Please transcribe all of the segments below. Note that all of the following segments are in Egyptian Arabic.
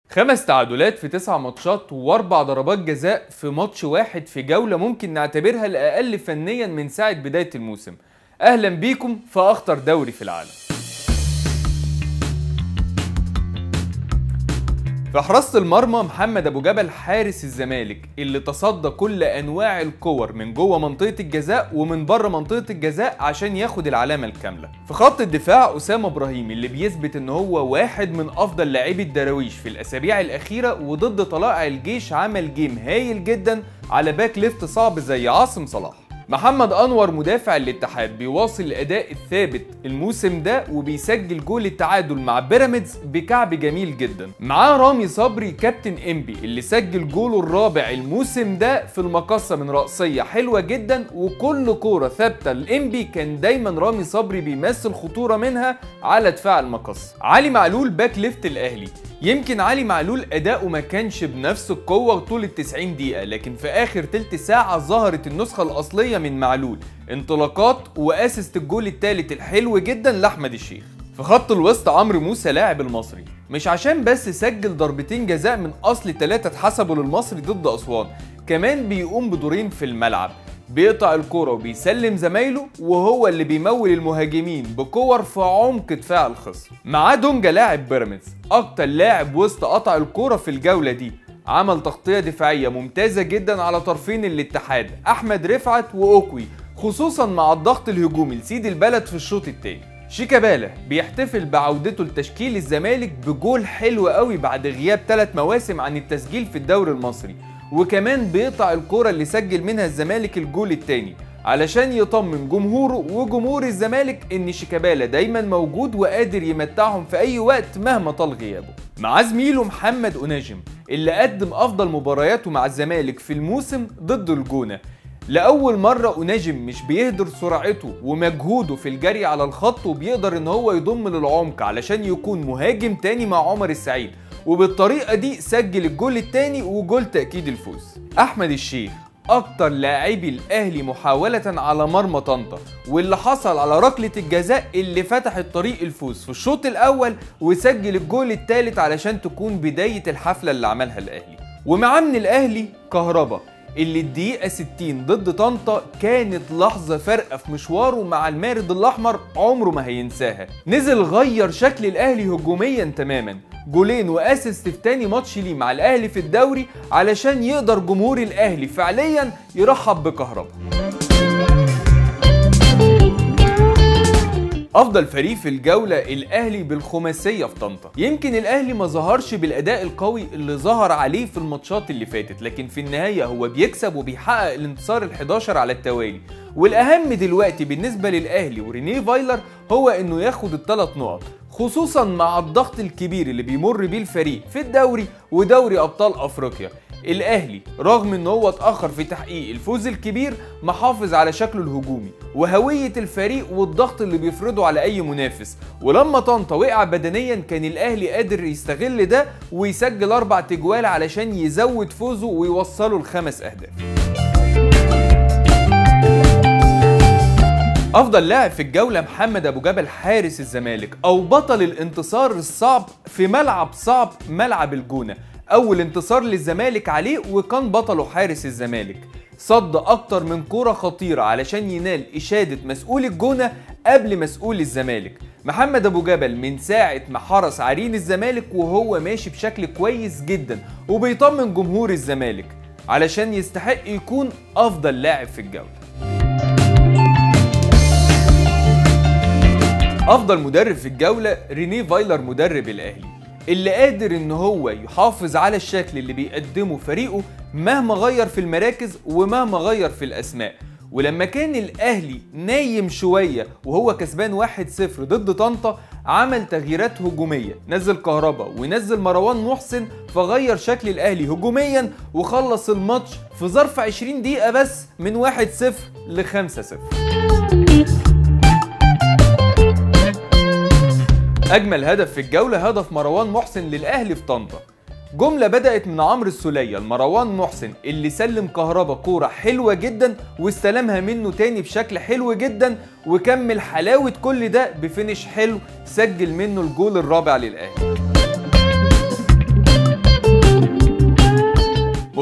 خمس تعادلات في تسع ماتشات واربع ضربات جزاء في ماتش واحد في جولة ممكن نعتبرها الأقل فنيا من ساعة بداية الموسم أهلا بيكم في أخطر دوري في العالم في حراسة المرمى محمد أبو جبل حارس الزمالك اللي تصدى كل أنواع الكور من جوه منطقة الجزاء ومن بره منطقة الجزاء عشان ياخد العلامة الكاملة. في خط الدفاع أسامة إبراهيم اللي بيثبت إن هو واحد من أفضل لاعبي الدراويش في الأسابيع الأخيرة وضد طلائع الجيش عمل جيم هايل جدا على باك ليفت صعب زي عاصم صلاح. محمد انور مدافع الاتحاد بيواصل الاداء الثابت الموسم ده وبيسجل جول التعادل مع بيراميدز بكعب جميل جدا معاه رامي صبري كابتن انبي اللي سجل جوله الرابع الموسم ده في المقصه من رأسيه حلوه جدا وكل كوره ثابته الانبي كان دايما رامي صبري بيمثل خطوره منها على دفاع المقص علي معلول باك ليفت الاهلي يمكن علي معلول اداؤه ما كانش بنفس القوه طول ال 90 دقيقه لكن في اخر تلت ساعه ظهرت النسخه الاصليه من معلول انطلاقات واسست الجول الثالث الحلو جدا لاحمد الشيخ في خط الوسط عمرو موسى لاعب المصري مش عشان بس سجل ضربتين جزاء من اصل ثلاثه اتحسبوا للمصري ضد اسوان كمان بيقوم بدورين في الملعب بيقطع الكرة وبيسلم زمايله وهو اللي بيمول المهاجمين بكور في عمق دفاع الخصم معاه دونجا لاعب بيراميدز اكتر لاعب وسط قطع الكرة في الجولة دي عمل تغطية دفاعية ممتازة جدا على طرفين الاتحاد احمد رفعت واوكوي خصوصا مع الضغط الهجومي لسيد البلد في الشوط التاني شيكابالا بيحتفل بعودته لتشكيل الزمالك بجول حلو قوي بعد غياب ثلاث مواسم عن التسجيل في الدوري المصري وكمان بيقطع الكرة اللي سجل منها الزمالك الجول التاني علشان يطمن جمهوره وجمهور الزمالك ان شيكابالا دايما موجود وقادر يمتعهم في اي وقت مهما طال غيابه مع زميله محمد أناجم اللي قدم افضل مبارياته مع الزمالك في الموسم ضد الجونه لأول مرة أناجم مش بيهدر سرعته ومجهوده في الجري على الخط وبيقدر إن هو يضم للعمق علشان يكون مهاجم تاني مع عمر السعيد وبالطريقة دي سجل الجول التاني وجول تأكيد الفوز أحمد الشيخ أكتر لاعبي الأهلي محاولة على مرمى طنطا واللي حصل على ركلة الجزاء اللي فتحت طريق الفوز في الشوط الأول وسجل الجول التالت علشان تكون بداية الحفلة اللي عملها الأهلي ومعاه من الأهلي كهربا اللي الدقيقة 60 ضد طنطا كانت لحظة فارقة في مشواره مع المارد الأحمر عمره ما هينساها نزل غير شكل الأهلي هجوميا تماما جولين واسيست في تاني ماتش ليه مع الأهلي في الدوري علشان يقدر جمهور الأهلي فعليا يرحب بكهربا افضل فريق في الجوله الاهلي بالخماسيه في طنطا يمكن الاهلي ما ظهرش بالاداء القوي اللي ظهر عليه في الماتشات اللي فاتت لكن في النهايه هو بيكسب وبيحقق الانتصار ال11 على التوالي والاهم دلوقتي بالنسبه للاهلي ورينيه فايلر هو انه ياخد الثلاث نقط خصوصا مع الضغط الكبير اللي بيمر بيه الفريق في الدوري ودوري ابطال افريقيا الاهلي رغم ان هو اتاخر في تحقيق الفوز الكبير محافظ على شكله الهجومي وهويه الفريق والضغط اللي بيفرضه على اي منافس ولما طنطا وقع بدنيا كان الاهلي قادر يستغل ده ويسجل اربع تجوال علشان يزود فوزه ويوصله لخمس اهداف افضل لاعب في الجوله محمد ابو جبل حارس الزمالك او بطل الانتصار الصعب في ملعب صعب ملعب الجونه اول انتصار للزمالك عليه وكان بطله حارس الزمالك صد اكتر من كرة خطيرة علشان ينال اشادة مسؤول الجونة قبل مسؤول الزمالك محمد ابو جبل من ساعة ما حرس عرين الزمالك وهو ماشي بشكل كويس جدا وبيطمن جمهور الزمالك علشان يستحق يكون افضل لاعب في الجولة افضل مدرب في الجولة رينيه فايلر مدرب الاهلي اللي قادر ان هو يحافظ على الشكل اللي بيقدمه فريقه مهما غير في المراكز ومهما غير في الاسماء ولما كان الاهلي نايم شويه وهو كسبان 1-0 ضد طنطا عمل تغييرات هجوميه نزل كهربا ونزل مروان محسن فغير شكل الاهلي هجوميا وخلص الماتش في ظرف 20 دقيقه بس من 1-0 ل 5-0 اجمل هدف في الجوله هدف مروان محسن للاهلي في طنطا جملة بدأت من عمرو السولية لمروان محسن اللي سلم كهربا كورة حلوة جدا واستلمها منه تاني بشكل حلو جدا وكمل حلاوة كل ده بفينش حلو سجل منه الجول الرابع للأهلي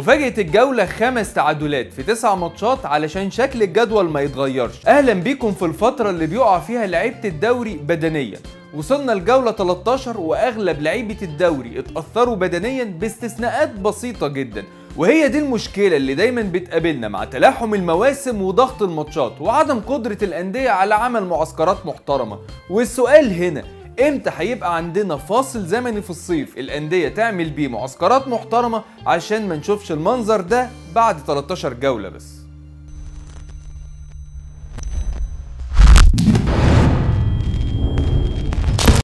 ومفاجأة الجولة خمس تعادلات في تسع ماتشات علشان شكل الجدول ما يتغيرش أهلا بيكم في الفترة اللي بيقع فيها لعيبة الدوري بدنيا وصلنا الجولة 13 وأغلب لعيبة الدوري اتأثروا بدنيا باستثناءات بسيطة جدا وهي دي المشكلة اللي دايما بتقابلنا مع تلاحم المواسم وضغط الماتشات وعدم قدرة الأندية على عمل معسكرات محترمة والسؤال هنا امتى هيبقى عندنا فاصل زمني في الصيف الأندية تعمل بيه معسكرات محترمة عشان ما نشوفش المنظر ده بعد 13 جولة بس